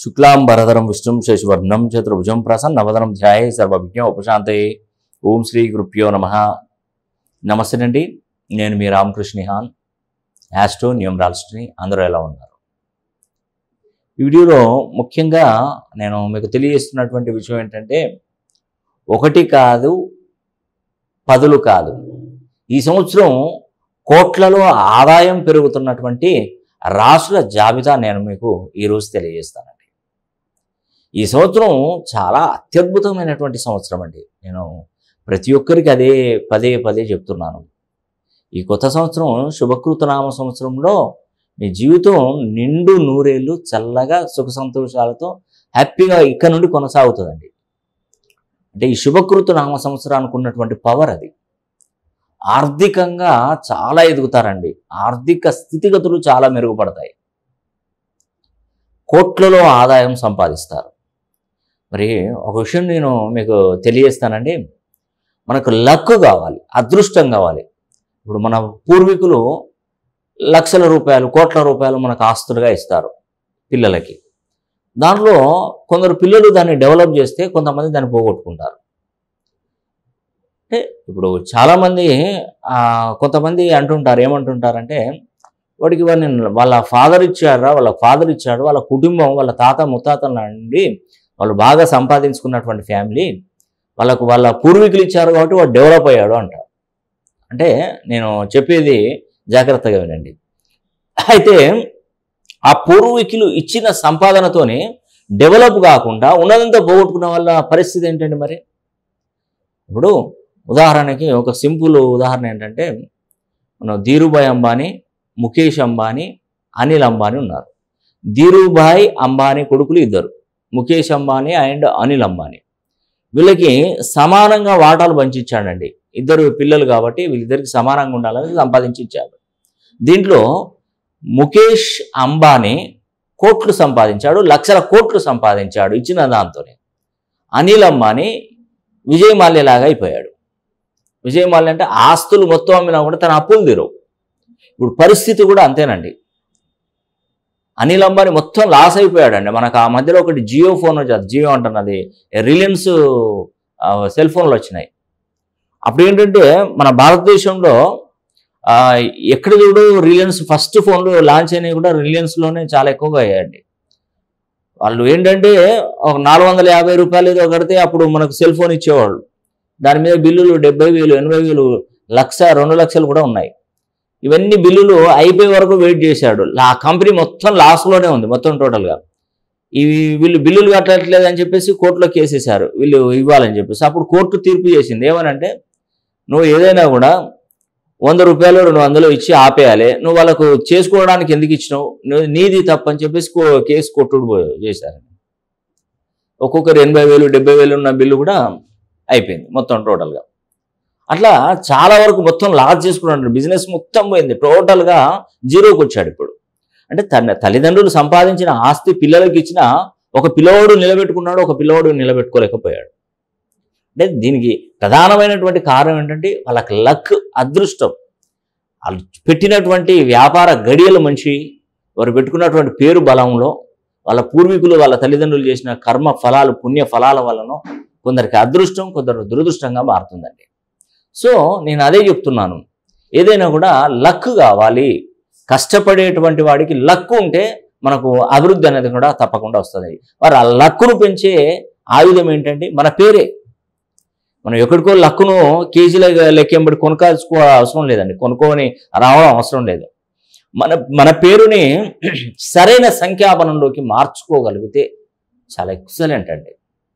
శుక్లాంబరధరం విష్ణుం శశివర్ణం చతుర్భుజం ప్రసన్నవదనం ధ్యాయే సర్వవిజ్ఞ ఉపశాంతయే ఓం శ్రీ గురుభ్యో నమ నమస్తేనండి నేను మీ రామకృష్ణిహాన్ యాస్ట్రో న్యూమరాలజిస్ట్ని అందరూ ఎలా ఉన్నారు ఈ వీడియోలో ముఖ్యంగా నేను మీకు తెలియజేస్తున్నటువంటి విషయం ఏంటంటే ఒకటి కాదు పదులు కాదు ఈ సంవత్సరం కోట్లలో ఆదాయం పెరుగుతున్నటువంటి రాసుల జాబితా నేను మీకు ఈరోజు తెలియజేస్తానండి ఈ సంవత్సరం చాలా అత్యద్భుతమైనటువంటి సంవత్సరం అండి నేను ప్రతి ఒక్కరికి అదే పదే పదే చెప్తున్నాను ఈ కొత్త సంవత్సరం శుభకృతనామ సంవత్సరంలో మీ జీవితం నిండు నూరేళ్ళు చల్లగా సుఖ సంతోషాలతో హ్యాపీగా ఇక్కడ నుండి కొనసాగుతుందండి అంటే ఈ శుభకృత నామ సంవత్సరానికి ఉన్నటువంటి పవర్ అది ఆర్థికంగా చాలా ఎదుగుతారండి ఆర్థిక స్థితిగతులు చాలా మెరుగుపడతాయి కోట్లలో ఆదాయం సంపాదిస్తారు మరి ఒక విషయం నేను మీకు తెలియజేస్తానండి మనకు లక్ కావాలి అదృష్టం కావాలి ఇప్పుడు మన పూర్వీకులు లక్షల రూపాయలు కోట్ల రూపాయలు మనకు ఆస్తులుగా ఇస్తారు పిల్లలకి దాంట్లో కొందరు పిల్లలు దాన్ని డెవలప్ చేస్తే కొంతమంది దాన్ని పోగొట్టుకుంటారు అంటే ఇప్పుడు చాలామంది ఆ, కొంతమంది అంటుంటారు ఏమంటుంటారంటే వాడికి వాడిని వాళ్ళ ఫాదర్ ఇచ్చారా వాళ్ళ ఫాదర్ ఇచ్చాడు వాళ్ళ కుటుంబం వాళ్ళ తాత ముత్తాతల నుండి వాళ్ళు బాగా సంపాదించుకున్నటువంటి ఫ్యామిలీ వాళ్ళకు వాళ్ళ పూర్వీకులు ఇచ్చారు కాబట్టి వాడు డెవలప్ అయ్యాడు అంటారు అంటే నేను చెప్పేది జాగ్రత్తగా వినండి అయితే ఆ పూర్వీకులు ఇచ్చిన సంపాదనతోనే డెవలప్ కాకుండా ఉన్నదంతా పోగొట్టుకున్న వాళ్ళ పరిస్థితి ఏంటండి మరి ఇప్పుడు ఉదాహరణకి ఒక సింపుల్ ఉదాహరణ ఏంటంటే మనం ధీరుభాయ్ అంబానీ ముఖేష్ అంబానీ అనిల్ అంబానీ ఉన్నారు ధీరుభాయ్ అంబానీ కొడుకులు ఇద్దరు ముఖేష్ అంబానీ అండ్ అనిల్ అంబానీ వీళ్ళకి సమానంగా వాటాలు పంచిచ్చాడండి ఇద్దరు పిల్లలు కాబట్టి వీళ్ళిద్దరికి సమానంగా ఉండాలని సంపాదించి ఇచ్చాడు దీంట్లో ముఖేష్ అంబానీ కోట్లు సంపాదించాడు లక్షల కోట్లు సంపాదించాడు ఇచ్చిన దాంతోనే అనిల్ అంబానీ విజయ్ మాల్య లాగా అయిపోయాడు విజయ్ మాల్య అంటే ఆస్తులు మొత్తం అమ్మినా కూడా తన అప్పులు తీరవు ఇప్పుడు పరిస్థితి కూడా అంతేనండి అనిల్ అంబానీ మొత్తం లాస్ అయిపోయాడండి మనకు ఆ మధ్యలో ఒకటి జియో ఫోన్ వచ్చేది జియో అంటున్నది రిలయన్స్ ఆ, సెల్ ఫోన్లు వచ్చినాయి అప్పుడు ఏంటంటే మన భారతదేశంలో ఆ, ఎక్కడ చూడు రిలయన్స్ ఫస్ట్ ఫోన్లు లాంచ్ అయినవి కూడా రిలయన్స్లోనే చాలా ఎక్కువగా అయ్యాయండి వాళ్ళు ఏంటంటే ఒక నాలుగు వందల యాభై రూపాయలు ఏదో కడితే అప్పుడు మనకు సెల్ ఫోన్ ఇచ్చేవాళ్ళు దాని మీద బిల్లులు డెబ్బై వేలు ఎనభై వేలు లక్ష రెండు లక్షలు కూడా ఉన్నాయి ఇవన్నీ బిల్లులు అయిపోయే వరకు వెయిట్ చేశాడు ఆ కంపెనీ మొత్తం లాస్లోనే ఉంది మొత్తం టోటల్గా ఇవి వీళ్ళు బిల్లులు కట్టట్లేదు అని చెప్పేసి కోర్టులో కేసేశారు వీళ్ళు ఇవ్వాలని చెప్పేసి అప్పుడు కోర్టు తీర్పు చేసింది ఏమనంటే నువ్వు ఏదైనా కూడా వంద రూపాయలు రెండు వందలు ఇచ్చి ఆపేయాలి నువ్వు వాళ్ళకు చేసుకోవడానికి ఎందుకు ఇచ్చినావు నువ్వు నీది తప్పని చెప్పేసి కో- కేసు కొట్టుడు పో- చేశారు ఒక్కొక్కరు ఎనభై వేలు డెబ్బై వేలు ఉన్న బిల్లు కూడా అయిపోయింది మొత్తం టోటల్గా అట్లా చాలా వరకు మొత్తం లాస్ చేసుకున్నాడు బిజినెస్ మొత్తం పోయింది టోటల్గా జీరోకి వచ్చాడు ఇప్పుడు అంటే తన తల్లిదండ్రులు సంపాదించిన ఆస్తి పిల్లలకి ఇచ్చిన ఒక పిల్లవాడు నిలబెట్టుకున్నాడు ఒక పిల్లవాడు నిలబెట్టుకోలేకపోయాడు అంటే దీనికి ప్రధానమైనటువంటి కారణం ఏంటంటే వాళ్ళకి లక్ అదృష్టం వాళ్ళు పెట్టినటువంటి వ్యాపార గడియలు మంచి వారు పెట్టుకున్నటువంటి పేరు బలంలో వాళ్ళ పూర్వీకులు వాళ్ళ తల్లిదండ్రులు చేసిన కర్మ ఫలాలు పుణ్య ఫలాల వలన కొందరికి అదృష్టం కొందరు దురదృష్టంగా మారుతుందండి సో నేను అదే చెప్తున్నాను ఏదైనా కూడా లక్ కావాలి కష్టపడేటువంటి వాడికి లక్ ఉంటే మనకు అభివృద్ధి అనేది కూడా తప్పకుండా వస్తుంది మరి ఆ లక్కును పెంచే ఆయుధం ఏంటంటే మన పేరే మనం ఎక్కడికో లక్కును కేజీల లెక్కెంబడి కొనుక్కోవాల్సుకో అవసరం లేదండి కొనుక్కొని రావడం అవసరం లేదు మన మన పేరుని సరైన సంఖ్యాపనంలోకి మార్చుకోగలిగితే చాలా ఎక్సలెంట్ అండి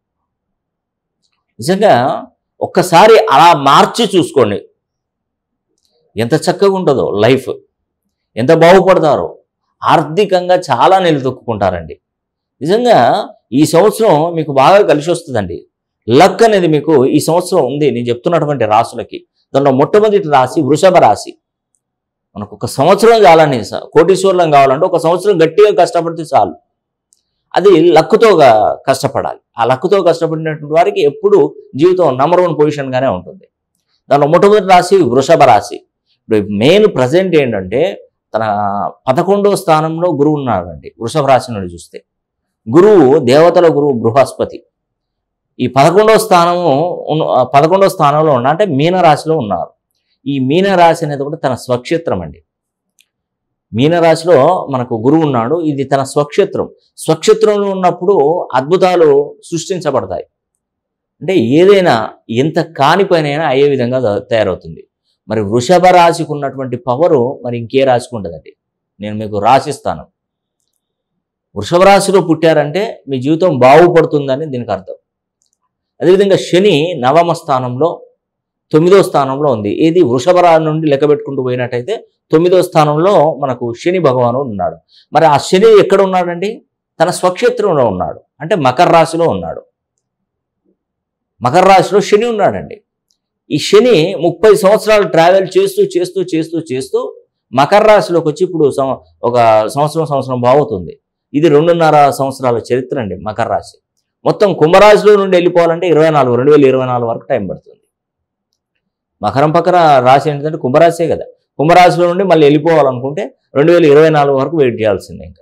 నిజంగా ఒక్కసారి అలా మార్చి చూసుకోండి ఎంత చక్కగా ఉంటుందో లైఫ్ ఎంత బాగుపడతారో ఆర్థికంగా చాలా నిలదొక్కుంటారండి నిజంగా ఈ సంవత్సరం మీకు బాగా కలిసి వస్తుందండి లక్ అనేది మీకు ఈ సంవత్సరం ఉంది నేను చెప్తున్నటువంటి రాసులకి దాంట్లో మొట్టమొదటి రాశి వృషభ రాశి మనకు ఒక సంవత్సరం చాలని స- కోటీశ్వరులం కావాలంటే ఒక సంవత్సరం గట్టిగా కష్టపడితే చాలు అది లక్కుతో గా- కష్టపడాలి ఆ లక్కుతో కష్టపడినటువంటి వారికి ఎప్పుడు జీవితం నెంబర్ వన్ పొజిషన్గానే ఉంటుంది దాంట్లో మొట్టమొదటి రాశి వృషభ రాశి ఇప్పుడు మెయిన్ ప్రజెంట్ ఏంటంటే తన పదకొండవ స్థానంలో గురువు ఉన్నాడండి వృషభ రాశి నుండి చూస్తే గురువు దేవతల గురువు బృహస్పతి ఈ పదకొండవ స్థానము ఉన్న- ఆ పదకొండవ స్థానంలో ఉన్న అంటే మీనరాశిలో ఉన్నారు ఈ మీనరాశి అనేది కూడా తన స్వక్షేత్రం అండి మీనరాశిలో మనకు గురువు ఉన్నాడు ఇది తన స్వక్షేత్రం స్వక్షేత్రంలో ఉన్నప్పుడు అద్భుతాలు సృష్టించబడతాయి అంటే ఏదైనా ఎంత కాని పని అయినా అయ్యే విధంగా త- తయారవుతుంది మరి వృషభ రాశికి ఉన్నటువంటి పవరు మరి ఇంకే రాశికి ఉంటుందండి నేను మీకు రాసిస్తాను వృషభ రాశిలో పుట్టారంటే మీ జీవితం బాగుపడుతుందని దీనికి అర్థం అదేవిధంగా శని నవమ స్థానంలో తొమ్మిదో స్థానంలో ఉంది ఏది వృషభ రాశి నుండి లెక్క పెట్టుకుంటూ పోయినట్టయితే తొమ్మిదో స్థానంలో మనకు శని భగవానుడు ఉన్నాడు మరి ఆ శని ఎక్కడ ఉన్నాడండి తన స్వక్షేత్రంలో ఉన్నాడు అంటే మకర రాశిలో ఉన్నాడు మకర రాశిలో శని ఉన్నాడండి ఈ శని ముప్పై సంవత్సరాలు ట్రావెల్ చేస్తూ చేస్తూ చేస్తూ చేస్తూ మకర రాశిలోకి వచ్చి ఇప్పుడు సం- ఒక సంవత్సరం సంవత్సరం బాగుతుంది ఇది రెండున్నర సంవత్సరాల చరిత్ర అండి మకర రాశి మొత్తం కుంభరాశిలో నుండి వెళ్ళిపోవాలంటే ఇరవై నాలుగు రెండు వేల ఇరవై నాలుగు వరకు టైం పడుతుంది మకరం పక్కన రాశి ఏంటంటే కుంభరాశే కదా కుంభరాశిలో నుండి మళ్ళీ వెళ్ళిపోవాలనుకుంటే రెండు వేల ఇరవై నాలుగు వరకు వెయిట్ చేయాల్సిందే ఇంకా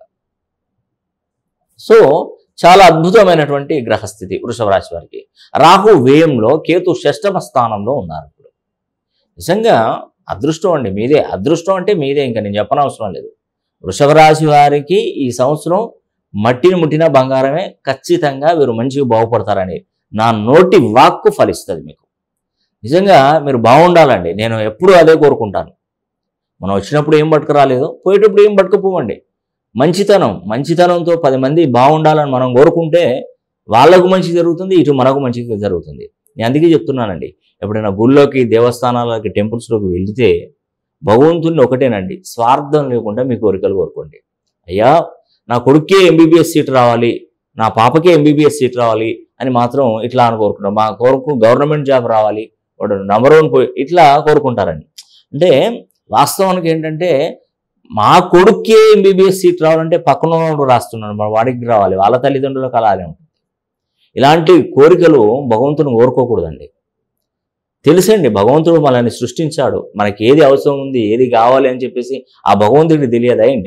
సో చాలా అద్భుతమైనటువంటి గ్రహస్థితి వృషభ రాశి వారికి రాహు వ్యయంలో కేతు షష్టమ స్థానంలో ఉన్నారు ఇప్పుడు నిజంగా అదృష్టం అండి మీదే అదృష్టం అంటే మీదే ఇంకా నేను చెప్పనవసరం లేదు వృషభ రాశి వారికి ఈ సంవత్సరం మట్టిని ముట్టిన బంగారమే ఖచ్చితంగా వీరు మంచిగా బాగుపడతారని నా నోటి వాక్కు ఫలిస్తుంది మీకు నిజంగా మీరు బాగుండాలండి నేను ఎప్పుడూ అదే కోరుకుంటాను మనం వచ్చినప్పుడు ఏం పట్టుకురాలేదు పోయేటప్పుడు ఏం పట్టుకుపోవండి మంచితనం మంచితనంతో పది మంది బాగుండాలని మనం కోరుకుంటే వాళ్ళకు మంచి జరుగుతుంది ఇటు మనకు మంచి జరుగుతుంది నేను అందుకే చెప్తున్నానండి ఎప్పుడైనా గుళ్ళోకి దేవస్థానాలకి టెంపుల్స్లోకి వెళితే భగవంతుడిని ఒకటేనండి స్వార్థం లేకుండా మీ కోరికలు కోరుకోండి అయ్యా నా కొడుకే ఎంబీబీఎస్ సీట్ రావాలి నా పాపకే ఎంబీబీఎస్ సీట్ రావాలి అని మాత్రం ఇట్లా అని కోరుకుంటాం మా కొరకు గవర్నమెంట్ జాబ్ రావాలి వాడు నంబర్ వన్ పోయి ఇట్లా కోరుకుంటారండి అంటే వాస్తవానికి ఏంటంటే మా కొడుకే ఎంబీబీఎస్ సీట్ రావాలంటే పక్కన వాడు రాస్తున్నాడు మరి వాడికి రావాలి వాళ్ళ తల్లిదండ్రులకు అలానే ఉంటుంది ఇలాంటి కోరికలు భగవంతుని కోరుకోకూడదండి తెలుసండి భగవంతుడు మనల్ని సృష్టించాడు మనకి ఏది అవసరం ఉంది ఏది కావాలి అని చెప్పేసి ఆ భగవంతుడికి తెలియదా ఏంటి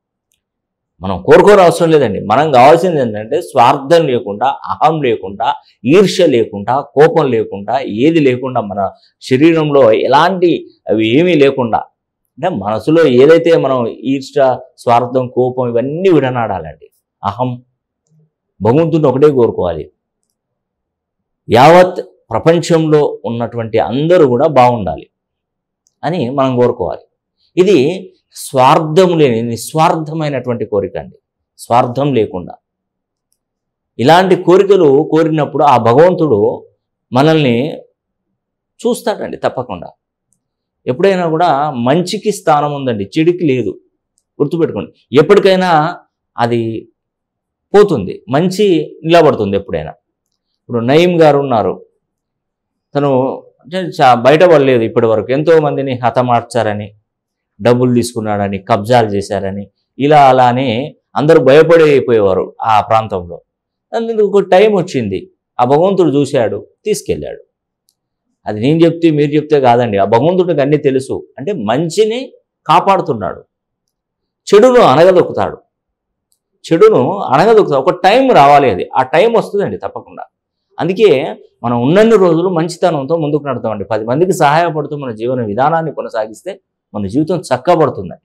మనం కోరుకోని అవసరం లేదండి మనం కావాల్సింది ఏంటంటే స్వార్థం లేకుండా అహం లేకుండా ఈర్ష్య లేకుండా కోపం లేకుండా ఏది లేకుండా మన శరీరంలో ఎలాంటి అవి ఏమీ లేకుండా అంటే మనసులో ఏదైతే మనం ఈర్ష్య స్వార్థం కోపం ఇవన్నీ విడనాడాలండి అహం భగవంతుడిని ఒకటే కోరుకోవాలి యావత్ ప్రపంచంలో ఉన్నటువంటి అందరూ కూడా బాగుండాలి అని మనం కోరుకోవాలి ఇది స్వార్థం లేని నిస్వార్థమైనటువంటి కోరిక అండి స్వార్థం లేకుండా ఇలాంటి కోరికలు కోరినప్పుడు ఆ భగవంతుడు మనల్ని చూస్తాడండి తప్పకుండా ఎప్పుడైనా కూడా మంచికి స్థానం ఉందండి చెడుకి లేదు గుర్తుపెట్టుకోండి ఎప్పటికైనా అది పోతుంది మంచి నిలబడుతుంది ఎప్పుడైనా ఇప్పుడు నయీం గారు ఉన్నారు తను అంటే చా- బయటపడలేదు ఇప్పటి వరకు ఎంతో మందిని హతమార్చారని డబ్బులు తీసుకున్నాడని కబ్జాలు చేశారని ఇలా అలా అని అందరూ భయపడిపోయేవారు ఆ ప్రాంతంలో అందుకు ఒక టైం వచ్చింది ఆ భగవంతుడు చూశాడు తీసుకెళ్ళాడు అది నేను చెప్తే మీరు చెప్తే కాదండి ఆ భగవంతుడికి అన్నీ తెలుసు అంటే మంచిని కాపాడుతున్నాడు చెడును అనగదొక్కుతాడు చెడును అనగదొక్కుతాడు ఒక టైం రావాలి అది ఆ టైం వస్తుందండి తప్పకుండా అందుకే మనం ఉన్నన్ని రోజులు మంచితనంతో ముందుకు నడతామండి పది మందికి సహాయపడుతూ మన జీవన విధానాన్ని కొనసాగిస్తే మన జీవితం చక్కబడుతుందండి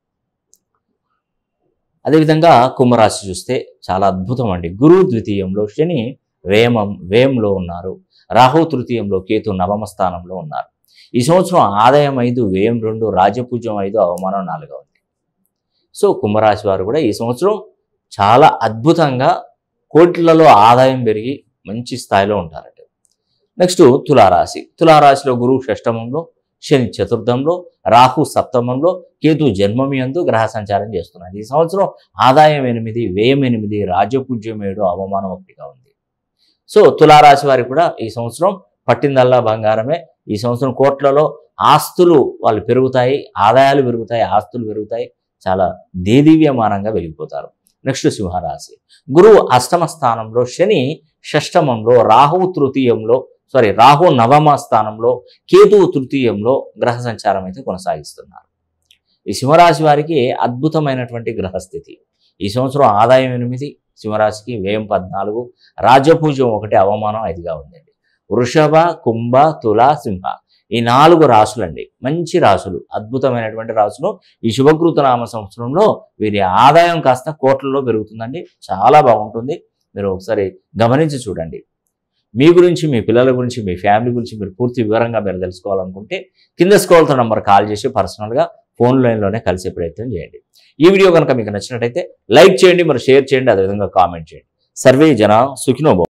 అదేవిధంగా కుంభరాశి చూస్తే చాలా అద్భుతం అండి గురువు ద్వితీయంలో శని వేమం వేయంలో ఉన్నారు రాహు తృతీయంలో కేతు నవమ స్థానంలో ఉన్నారు ఈ సంవత్సరం ఆదాయం ఐదు వ్యయం రెండు రాజపూజ్యం ఐదు అవమానం నాలుగవ ఉంది సో కుంభరాశి వారు కూడా ఈ సంవత్సరం చాలా అద్భుతంగా కోట్లలో ఆదాయం పెరిగి మంచి స్థాయిలో ఉంటారండి నెక్స్ట్ తులారాశి తులారాశిలో గురువు షష్టమంలో శని చతుర్థంలో రాహు సప్తమంలో కేతు జన్మమి అందు గ్రహ సంచారం చేస్తున్నారు ఈ సంవత్సరం ఆదాయం ఎనిమిది వ్యయం ఎనిమిది రాజపూజ్యం ఏడు అవమానం ఒకటిగా ఉంది సో తులారాశి వారికి కూడా ఈ సంవత్సరం పట్టిందల్లా బంగారమే ఈ సంవత్సరం కోట్లలో ఆస్తులు వాళ్ళు పెరుగుతాయి ఆదాయాలు పెరుగుతాయి ఆస్తులు పెరుగుతాయి చాలా దేదీవ్యమానంగా వెలిగిపోతారు నెక్స్ట్ సింహరాశి గురువు అష్టమ స్థానంలో శని షష్టమంలో రాహువు తృతీయంలో సారీ రాహు నవమ స్థానంలో కేతువు తృతీయంలో గ్రహ సంచారం అయితే కొనసాగిస్తున్నారు ఈ సింహరాశి వారికి అద్భుతమైనటువంటి గ్రహస్థితి ఈ సంవత్సరం ఆదాయం ఎనిమిది సింహరాశికి వ్యయం పద్నాలుగు రాజ్యపూజ్యం ఒకటి అవమానం ఐదుగా ఉందండి వృషభ కుంభ తుల సింహ ఈ నాలుగు రాసులండి మంచి రాసులు అద్భుతమైనటువంటి రాసులు ఈ శుభకృత నామ సంవత్సరంలో వీరి ఆదాయం కాస్త కోట్లలో పెరుగుతుందండి చాలా బాగుంటుంది మీరు ఒకసారి గమనించి చూడండి మీ గురించి మీ పిల్లల గురించి మీ ఫ్యామిలీ గురించి మీరు పూర్తి వివరంగా మీరు తెలుసుకోవాలనుకుంటే కింద స్క్రోల్తో నంబర్ కాల్ చేసి పర్సనల్గా ఫోన్ లైన్లోనే కలిసే ప్రయత్నం చేయండి ఈ వీడియో కనుక మీకు నచ్చినట్టయితే లైక్ చేయండి మరి షేర్ చేయండి అదేవిధంగా కామెంట్ చేయండి సర్వే జన సుఖినోభవం